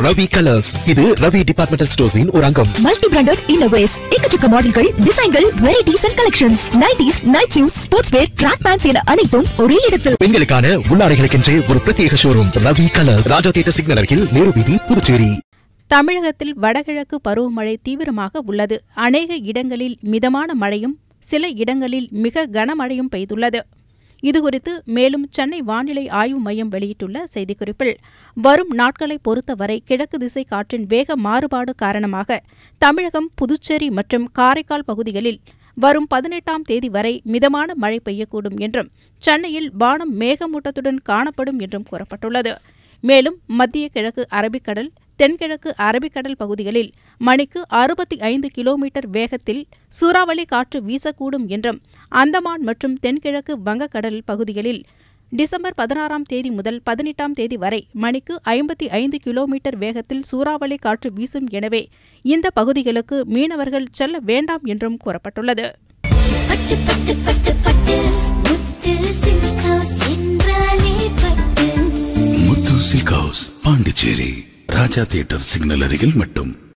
Ravi colours இது Ravi departmental ஸ்டோர்ஸின் ஒரு அங்கம் மல்டி பிராண்டட் இன்னோவேஸ் எக்கச்சக்க மாடல்கள் டிசைன்கள் varieties and collections nighties night suit sports wear track pants என அனைத்தும் ஒரே இடத்தில் பெண்களுக்கான உள்ளாடைகளுக்கென்றே ஒரு பிரத்யேக showroom Ravi colours Raja theatre signal அருகில் நேரு வீதி புதுச்சேரி தமிழகத்தில் வடகிழக்கு பருவமழை தீவிரமாக உள்ளது அநேக இடங்களில் மிதமான மழையும் சில இடங்களில் மிக கனமழையும் பெய்துள்ளது இதுகுறித்து மேலும் சென்னை வானிலை ஆய்வு மையம் வெளியிட்டுள்ள செய்திக்குறிப்பில் வரும் நாட்களை பொறுத்தவரை கிழக்கு திசை காற்றின் வேக மாறுபாடு காரணமாக தமிழகம் புதுச்சேரி மற்றும் காரைக்கால் பகுதிகளில் வரும் பதினெட்டாம் தேதி வரை மிதமான மழை பெய்யக்கூடும் என்றும் சென்னையில் வானம் மேகமூட்டத்துடன் காணப்படும் என்றும் கூறப்பட்டுள்ளது மேலும் மத்திய கிழக்கு அரபிக்கடல் தென்கிழக்கு அரபிக்கடல் பகுதிகளில் மணிக்கு அறுபத்தி ஐந்து கிலோமீட்டர் வேகத்தில் சூறாவளி காற்று வீசக்கூடும் என்றும் அந்தமான் மற்றும் தென்கிழக்கு வங்கக்கடல் பகுதிகளில் டிசம்பர் பதினாறாம் தேதி முதல் பதினெட்டாம் தேதி வரை மணிக்கு ஐம்பத்தி ஐந்து கிலோமீட்டர் வேகத்தில் சூறாவளி காற்று வீசும் எனவே இந்த பகுதிகளுக்கு மீனவர்கள் செல்ல வேண்டாம் என்றும் கூறப்பட்டுள்ளது பட்டு பட்டு பட்டு பட்டு முத்து சில்க் ஹவுஸ் என்றாலே Pattu Muthu silk house Pondicherry Raja theatre signal அருகில் மட்டும்